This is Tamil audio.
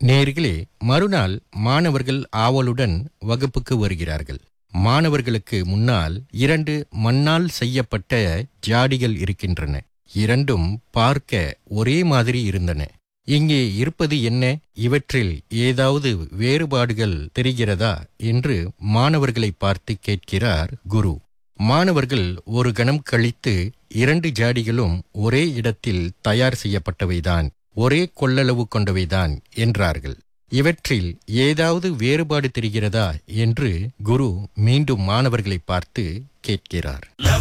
நேர்களே மறுநாள் மாணவர்கள் ஆவலுடன் வகுப்புக்கு வருகிறார்கள் மாணவர்களுக்கு முன்னால் இரண்டு மண்ணால் செய்யப்பட்ட ஜாடிகள் இருக்கின்றன இரண்டும் பார்க்க ஒரே மாதிரி இருந்தன இங்கே இருப்பது என்ன இவற்றில் ஏதாவது வேறுபாடுகள் தெரிகிறதா என்று மாணவர்களை பார்த்து கேட்கிறார் குரு மாணவர்கள் ஒரு கணம் கழித்து இரண்டு ஜாடிகளும் ஒரே இடத்தில் தயார் செய்யப்பட்டவைதான் ஒரே கொள்ளளவு கொண்டவைதான் என்றார்கள் இவற்றில் ஏதாவது வேறுபாடு தெரிகிறதா என்று குரு மீண்டும் மாணவர்களை பார்த்து கேட்கிறார்